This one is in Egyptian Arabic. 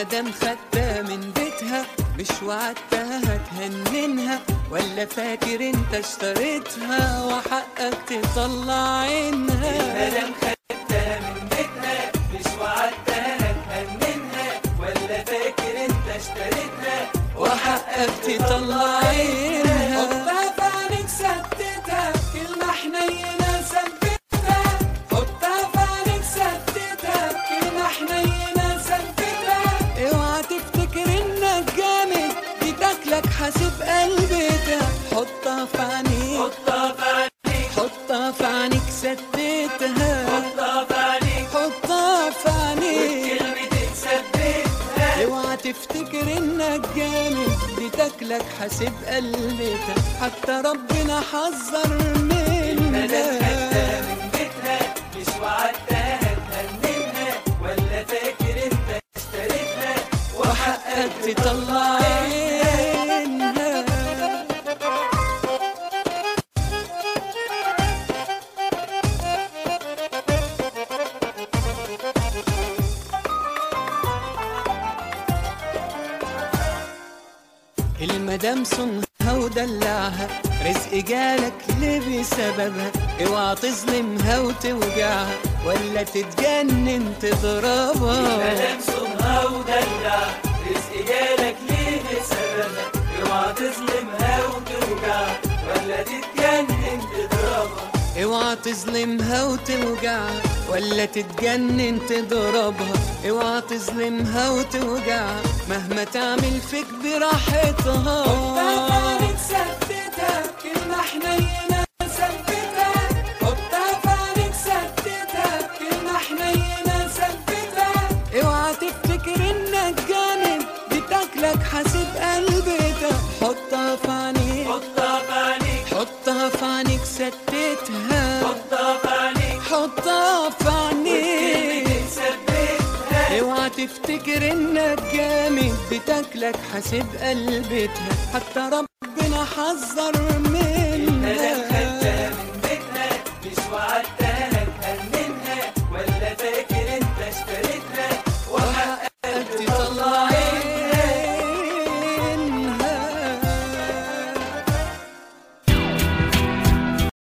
المدام خدتها من بيتها مش وعدتها هتهننها ولا فاكر انت اشتريتها وحقك تطلع عينها المدام خدتها من بيتها مش وعدتها هتهننها ولا فاكر انت اشتريتها وحقك تطلع عينها حطها في عينيك ستتها كلمة حنينة ثبتها حطها في عينيك ستتها كلمة حنينة ثبتها اوعى تفتكر انك جامد دي تاكلك حاسب قلبتها حطها في عينيك حطها في عينيك حطها في عينيك ستتها حطها في عينيك حطها في عينيك كلمة ثبتها اوعى تفتكر انك جامد دي تاكلك حاسب قلبتها حتى ربنا حذر المدام خدتها منها من بيتها مش وعدتها هتهننها ولا فاكر انت اشتريتها وحقك تطلع عينها المدام صنها ودلعها رزق جالك ليه بسببها اوعى تظلمها وتوجعها ولا تتجنن تضربها مدام صنها ودلع رزق جالك ليه بسببها اوعى تظلمها وتوجعها ولا تتجنن تضربها اوعى تظلمها وتوجعها ولا تتجنن تضربها اوعى تظلمها وتوجعها مهما تعمل فيك براحتها عينيك ثبتها كلمة حنينة ثبتها حطها في عينيك ثبتها كلمة حنينة ثبتها اوعى تفتكر انك جامد دي تاكلك حاسب قلبتها حطها في عينيك حطها في عينيك حطها في عينيك ستتها حطها في عينيك حطها في عينيك كلمة ثبتها اوعى تفتكر انك جامد بتاكلك حاسب قلبتها حتى ربنا حذر مدام منها